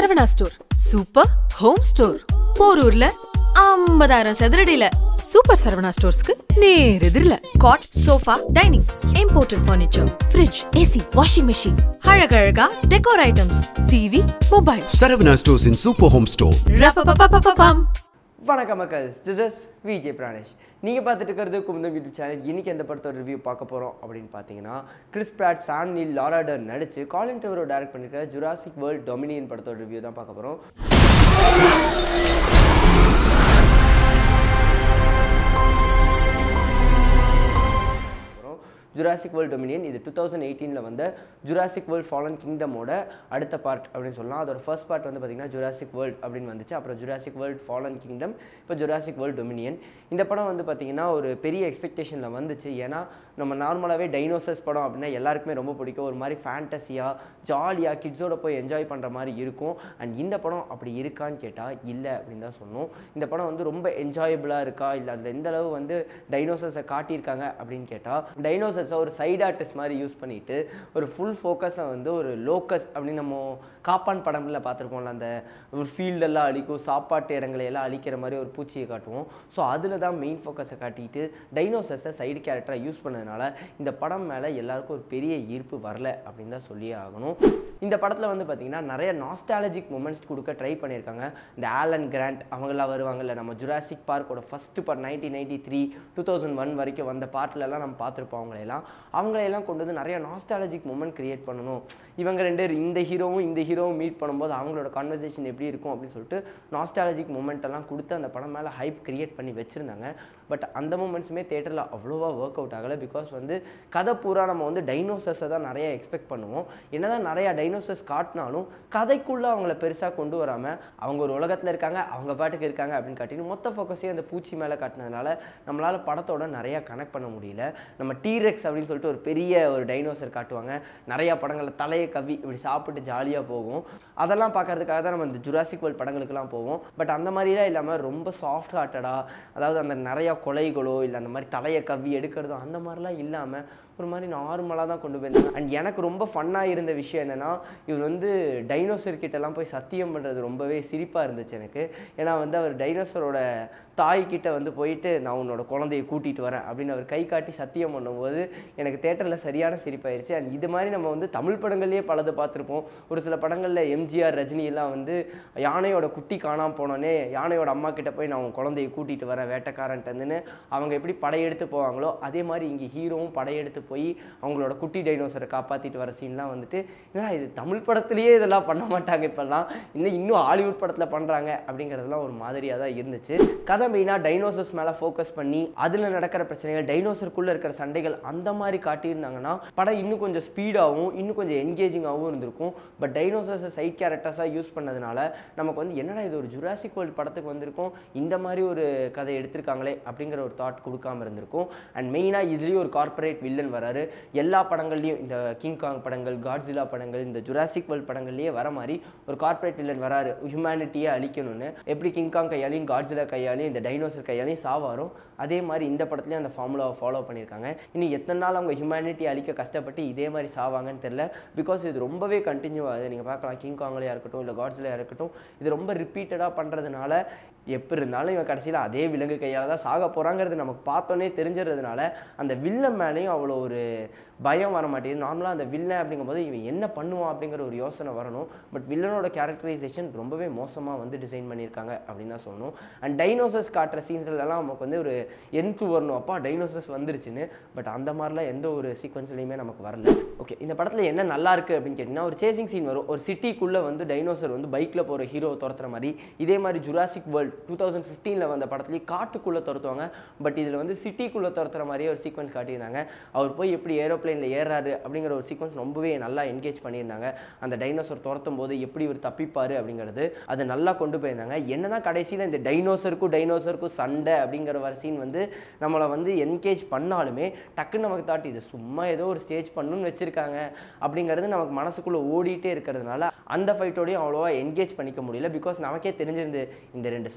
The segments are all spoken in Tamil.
Saravana store super home store போரூர்ல ஐம்பதாயிரம் சதுரடியில சூப்பர் சரவணா ஸ்டோர்ஸ்க்கு நேர் எதிரில cot sofa dining imported furniture fridge AC washing machine அழகழகா decor items TV mobile Saravana Stores in Super Home Store. ரப்பப்பப்பப்பப்பம் வணக்கம் மக்கள் திஸ் இஸ் விஜய் பிராணேஷ் நீங்கள் பார்த்துட்டு இருக்கிறது குமுதம் யூடியூப் சேனல் இன்னைக்கு எந்த படத்தோட ரிவ்யூ பார்க்க போகிறோம் அப்படின்னு பார்த்தீங்கன்னா Chris Pratt Sam Neill Laura Dern நடிச்சு காலின் டெவரோ டைரக்ட் பண்ணிருக்கிற ஜுராசிக் வேர்ல்ட் டொமினியன் படத்தோட ரிவ்யூ தான் பார்க்க போகிறோம் ஜுராசிக் வேர்ல்ட் டொமினியன் இது டூ தௌசண்ட் எயிட்டீனில் வந்த ஜுராசிக் வேர்ல்ட் ஃபாலன் கிங்டமோட அடுத்த பார்ட் அப்படின்னு சொல்லலாம் அதோட ஃபர்ஸ்ட் பார்ட் வந்து பார்த்தீங்கன்னா ஜுராசிக் வேர்ல்ட் அப்படின்னு வந்துச்சு அப்புறம் ஜுராசிக் வேர்ல்ட் ஃபாலன் கிங்டம் இப்போ ஜுராசிக் வேர்ல்ட் டொமினியன் இந்த படம் வந்து பார்த்தீங்கன்னா ஒரு பெரிய எக்ஸ்பெக்டேஷனில் வந்துச்சு ஏன்னா நம்ம நார்மலாகவே டைனோசர்ஸ் படம் அப்படின்னா எல்லாருக்குமே ரொம்ப பிடிக்கும் ஒரு மாதிரி ஃபேண்டஸியாக ஜாலியாக கிட்ஸோட போய் என்ஜாய் பண்ணுற மாதிரி இருக்கும் அண்ட் இந்த படம் அப்படி இருக்கான்னு கேட்டால் இல்லை அப்படின்னு தான் சொன்னோம் இந்த படம் வந்து ரொம்ப என்ஜாயபிளாக இருக்கா இல்லை அதில் எந்த அளவு வந்து டைனோசர்ஸை காட்டியிருக்காங்க அப்படின்னு கேட்டால் டைனோசர்ஸை ஒரு சைட் ஆர்டிஸ்ட் மாதிரி யூஸ் பண்ணிட்டு ஒரு ஃபுல் ஃபோக்கஸை வந்து ஒரு லோக்கஸ் அப்படின்னு நம்ம காப்பான் படம்ல பார்த்துருப்போம்ல அந்த ஒரு ஃபீல்டெல்லாம் அழிக்கும் சாப்பாட்டு இடங்களை எல்லாம் அழிக்கிற மாதிரி ஒரு பூச்சியை காட்டுவோம் ஸோ அதில் தான் மெயின் ஃபோக்கஸை காட்டிட்டு டைனோசர்ஸை சைடு கேரக்டராக யூஸ் பண்ணதுனால இந்த படம் மேலே எல்லாருக்கும் ஒரு பெரிய ஈர்ப்பு வரல அப்படின்னு தான் சொல்லியே ஆகணும் இந்த படத்தில் வந்து பார்த்திங்கன்னா நிறைய நாஸ்டாலஜிக் மூமெண்ட்ஸ் கொடுக்க ட்ரை பண்ணியிருக்காங்க இந்த ஆலன் கிராண்ட் அவங்களாம் வருவாங்கல்ல நம்ம ஜுராசிக் பார்க்கோட first part nineteen ninety three two thousand one வரைக்கும் வந்த பார்ட்லலாம் நம்ம பார்த்துருப்போம் அவங்களையெல்லாம் அவங்களையெல்லாம் கொண்டு வந்து நிறைய நாஸ்டாலஜிக் மூமெண்ட் கிரியேட் பண்ணணும் இவங்க ரெண்டு பேர் இந்த ஹீரோவும் இந்த ஹீரோவும் மீட் பண்ணும்போது அவங்களோட கான்வர்சேஷன் எப்படி இருக்கும் அப்படின்னு சொல்லிட்டு நாஸ்டாலஜிக் மூமெண்ட் எல்லாம் கொடுத்து அந்த படம் மேலே ஹைப் கிரியேட் பண்ணி வச்சுருந்தாங்க பட் அந்த மூமெண்ட்ஸுமே தேட்டரில் அவ்வளோவா ஒர்க் அவுட் ஆகலை பிகாஸ் வந்து கதை பூரா நம்ம வந்து டைனோசர்ஸை தான் நிறைய எக்ஸ்பெக்ட் பண்ணுவோம் என்னதான் நிறையா டைனோசர்ஸ் காட்டினாலும் கதைக்குள்ளே அவங்கள பெருசாக கொண்டு வராமல் அவங்க ஒரு உலகத்தில் இருக்காங்க அவங்க பாட்டுக்கு இருக்காங்க அப்படின்னு காட்டிட்டு மொத்த ஃபோக்கஸையும் அந்த பூச்சி மேலே காட்டினதுனால நம்மளால் படத்தோட நிறையா கனெக்ட் பண்ண முடியல நம்ம டீரெக்ஸ் அப்படின்னு சொல்லிட்டு ஒரு பெரிய ஒரு டைனோசர் காட்டுவாங்க நிறையா படங்களில் தலையை கவி இப்படி சாப்பிட்டு ஜாலியாக போகும் அதெல்லாம் பார்க்கறதுக்காக தான் நம்ம இந்த ஜுராசிக் வேர்ல்ட் படங்களுக்கெல்லாம் போவோம் பட் அந்த மாதிரிலாம் இல்லாமல் ரொம்ப சாஃப்ட் ஹார்ட்டடாக அதாவது அந்த நிறையா கொலைகளோ இல்லை அந்த மாதிரி தலையை கவ்வி எடுக்கிறதோ அந்த மாதிரிலாம் இல்லாமல் ஒரு மாதிரி நார்மலாக தான் கொண்டு போயிருந்தாங்க அண்ட் எனக்கு ரொம்ப ஃபன்னாக இருந்த விஷயம் என்னென்னா இவர் வந்து டைனோசர் கிட்டலாம் போய் சத்தியம் பண்ணுறது ரொம்பவே சிரிப்பாக இருந்துச்சு எனக்கு ஏன்னா வந்து அவர் டைனோசரோட தாய்கிட்ட வந்து போயிட்டு நான் உன்னோட குழந்தைய கூட்டிகிட்டு வரேன் அப்படின்னு அவர் கை காட்டி சத்தியம் பண்ணும்போது எனக்கு தேட்டரில் சரியான சிரிப்பாயிருச்சு அண்ட் இது மாதிரி நம்ம வந்து தமிழ் படங்கள்லேயே பலது பார்த்துருப்போம் ஒரு சில படங்களில் எம்ஜிஆர் ரஜினி எல்லாம் வந்து யானையோட குட்டி காணாமல் போனோன்னே யானையோட அம்மா கிட்ட போய் நான் உன் குழந்தைய கூட்டிகிட்டு வரேன் வேட்டைக்காரன்ட்டு அவங்க எப்படி படையெடுத்து போவாங்களோ அதே மாதிரி இங்கே ஹீரோவும் படையெடுத்து போய் அவங்களோட குட்டி டைனோசரை காப்பாற்றிட்டு வர சீன்லாம் வந்துட்டு ஏன்னா இது தமிழ் படத்துலேயே இதெல்லாம் பண்ண மாட்டாங்க இப்போல்லாம் இன்னும் இன்னும் ஹாலிவுட் படத்தில் பண்ணுறாங்க அப்படிங்கிறதுலாம் ஒரு மாதிரியாக தான் இருந்துச்சு கதை மெயினாக டைனோசர்ஸ் மேலே ஃபோக்கஸ் பண்ணி அதில் நடக்கிற பிரச்சனைகள் டைனோசருக்குள்ளே இருக்கிற சண்டைகள் அந்த மாதிரி காட்டியிருந்தாங்கன்னா படம் இன்னும் கொஞ்சம் ஸ்பீடாகவும் இன்னும் கொஞ்சம் என்கேஜிங்காகவும் இருந்திருக்கும் பட் டைனோசர்ஸை சைட் கேரக்டர்ஸாக யூஸ் பண்ணதுனால நமக்கு வந்து என்னடா இது ஒரு ஜுராசிக் வேர்ல்டு படத்துக்கு வந்திருக்கும் இந்த மாதிரி ஒரு கதை எடுத்திருக்காங்களே அப்படிங்கிற ஒரு தாட் கொடுக்காம இருந்திருக்கும் அண்ட் மெயினாக இதுலேயும் ஒரு கார்ப்பரேட் வில்லன் வராரு எல்லா படங்கள்லையும் இந்த கிங் காங் படங்கள் காட்ஸிலா படங்கள் இந்த ஜுராசிக் வேர்ல்ட் படங்கள்லேயே வர மாதிரி ஒரு கார்ப்பரேட் வில்லன் வராரு ஹியூமனிட்டியை அழிக்கணும்னு எப்படி கிங் காங் கையாலையும் காட்ஸிலா கையாலையும் இந்த டைனோசர் கையாலையும் சாவாரோ அதே மாதிரி இந்த படத்துலையும் அந்த ஃபார்முலாவை ஃபாலோ பண்ணியிருக்காங்க இனி எத்தனை நாள் அவங்க ஹியூமனிட்டி அழிக்க கஷ்டப்பட்டு இதே மாதிரி சாவாங்கன்னு தெரில பிகாஸ் இது ரொம்பவே கண்டினியூ ஆகுது நீங்கள் பார்க்கலாம் கிங் காங்லையாக இருக்கட்டும் இல்லை காட்ஸ்லையாக இருக்கட்டும் இது ரொம்ப ரிப்பீட்டடாக பண்ணுறதுனால எப்போ இருந்தாலும் இவன் கடைசியில் அதே விலங்கு கையால் தான் சாக போகிறாங்கிறது நமக்கு பார்த்தோன்னே தெரிஞ்சிடுறதுனால அந்த வில்லன் மேலேயும் அவ்வளோ ஒரு பயம் வர மாட்டேங்குது நார்மலாக அந்த வில்லன் அப்படிங்கும்போது இவன் என்ன பண்ணுவான் அப்படிங்கிற ஒரு யோசனை வரணும் பட் வில்லனோட கேரக்டரைசேஷன் ரொம்பவே மோசமாக வந்து டிசைன் பண்ணியிருக்காங்க அப்படின்னு தான் சொல்லணும் அண்ட் டைனோசர்ஸ் காட்டுற சீன்ஸ்லலாம் நமக்கு வந்து ஒரு எந்த வரணும் அப்பா டைனோசர்ஸ் வந்துருச்சுன்னு பட் அந்த மாதிரிலாம் எந்த ஒரு சீக்வன்ஸ்லையுமே நமக்கு வரல ஓகே இந்த படத்தில் என்ன நல்லா இருக்குது அப்படின்னு கேட்டிங்கன்னா ஒரு சேசிங் சீன் வரும் ஒரு சிட்டிக்குள்ளே வந்து டைனோசர் வந்து பைக்கில் போகிற ஹீரோ துரத்துற மாதிரி இதே மாதிரி ஜுராசிக் வேர்ல்ட் டூ தௌசண்ட் ஃபிஃப்டீனில் வந்த படத்துலேயே காட்டுக்குள்ளே துரத்துவாங்க பட் இதில் வந்து சிட்டிக்குள்ளே துரத்துற மாதிரியே ஒரு சீக்வன்ஸ் காட்டியிருந்தாங்க அவர் போய் எப்படி ஏரோப்ளேனில் ஏறாரு அப்படிங்கிற ஒரு சீக்வன்ஸ் ரொம்பவே நல்லா என்கேஜ் பண்ணியிருந்தாங்க அந்த டைனோசர் துரத்தும் போது எப்படி இவர் தப்பிப்பார் அப்படிங்கிறது அது நல்லா கொண்டு போயிருந்தாங்க என்னதான் கடைசியில் இந்த டைனோசருக்கும் டைனோசருக்கும் சண்டை அப்படிங்கிற வர சீன் வந்து நம்மளை வந்து என்கேஜ் பண்ணாலுமே டக்குன்னு நமக்கு தாட்டி இது சும்மா ஏதோ ஒரு ஸ்டேஜ் பண்ணணும்னு வச்சுருக்காங்க அப்படிங்கிறது நமக்கு மனசுக்குள்ளே ஓடிட்டே இருக்கிறதுனால அந்த ஃபைட்டோடையும் அவ்வளோவா என்கேஜ் பண்ணிக்க முடியல பிகாஸ் நமக்கே தெரிஞ்சிருந்து இந்த ரெண்டு சண்டை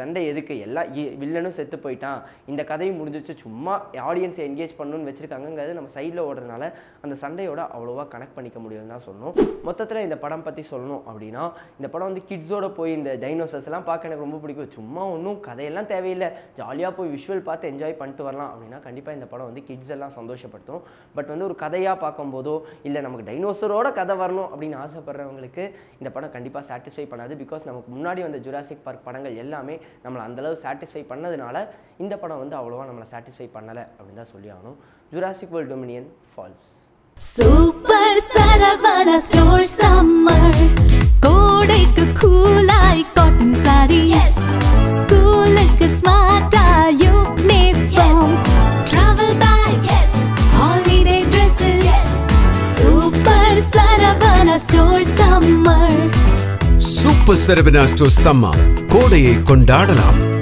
சண்டை எதுக்கு எல்லா இ- வில்லனும் செத்து போயிட்டான் இந்த கதையும் முடிஞ்சிச்சு சும்மா ஆடியன்ஸை என்கேஜ் பண்ணணும்னு வச்சிருக்காங்கங்கிறது நம்ம சைடில் ஓடுறதுனால அந்த சண்டையோட அவ்வளோவா கனெக்ட் பண்ணிக்க முடியும்னு தான் சொல்லணும் மொத்தத்தில் இந்த படம் பற்றி சொல்லணும் அப்படின்னா இந்த படம் வந்து கிட்ஸோட போய் இந்த டைனோசர்ஸ் எல்லாம் பார்க்க எனக்கு ரொம்ப பிடிக்கும் சும்மா ஒன்றும் கதையெல்லாம் தேவையில்லை ஜாலியாக போய் விஷுவல் பார்த்து என்ஜாய் பண்ணிட்டு வரலாம் அப்படின்னா கண்டிப்பாக இந்த படம் வந்து கிட்ஸ் எல்லாம் சந்தோஷப்படுத்தும் பட் வந்து ஒரு கதையாக பார்க்கும்போதோ இல்லை நமக்கு டைனோசரோட கதை வரணும் அப்படின்னு ஆசைப்படுறவங்களுக்கு இந்த படம் கண்டிப்பாக சாட்டிஸ்ஃபை பண்ணாது பிகாஸ் நமக்கு முன்னாடி வந்த ஜுராசிக் பார்க் படங்கள் எல்லாமே நம்மளை அந்தளவு சாட்டிஸ்ஃபை பண்ணதுனால இந்த படம் வந்து அவ்வளோவா நம்மளை சாட்டிஸ்ஃபை பண்ணலை அப்படின்னு தான் சொல்லி ஆகணும் Jurassic World Dominion falls super Saravana store summer கோடைக்கு கூலாய் காட்டன் சாரீஸ் ஸ்கூலுக்கு ஸ்மார்ட்டா uniforms travel bags holiday dresses super Saravana store summer super Saravana store சம்மா கோடையை கொண்டாடலாம்